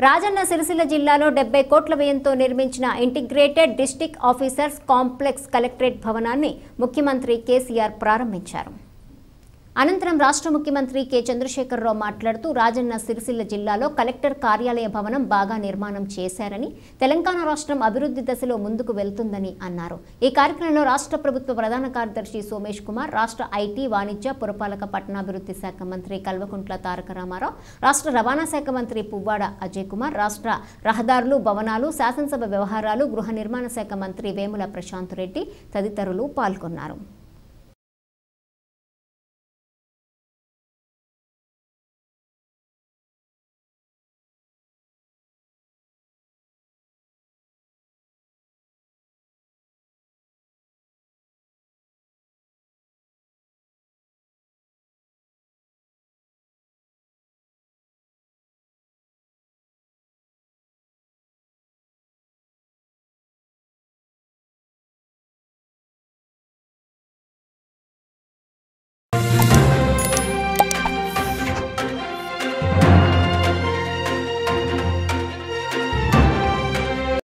రాజన్న సిరిసిల్ల జిల్లాలో డెబ్బై కోట్ల వ్యయంతో నిర్మించిన integrated district officers complex collectorate భవనాన్ని ముఖ్యమంత్రి కేసీఆర్ ప్రారంభించారు అనంతరం రాష్ట్ర ముఖ్యమంత్రి కె చంద్రశేఖరరావు మాట్లాడుతూ రాజన్న సిరిసిల్ల జిల్లాలో కలెక్టర్ కార్యాలయ భవనం బాగా నిర్మాణం చేశారని తెలంగాణ రాష్ట్రం అభివృద్ధి దశలో ముందుకు వెళ్తుందని అన్నారు ఈ కార్యక్రమంలో రాష్ట్ర ప్రభుత్వ ప్రధాన కార్యదర్శి సోమేష్ కుమార్ రాష్ట్ర ఐటీ వాణిజ్య పురపాలక పట్టణాభివృద్ధి శాఖ మంత్రి కల్వకుంట్ల తారక రామారావు రాష్ట్ర రవాణా శాఖ మంత్రి పువ్వాడ అజయ్ కుమార్ రాష్ట్ర రహదారులు భవనాలు శాసనసభ వ్యవహారాలు గృహ నిర్మాణ శాఖ మంత్రి వేముల ప్రశాంత్ రెడ్డి తదితరులు పాల్గొన్నారు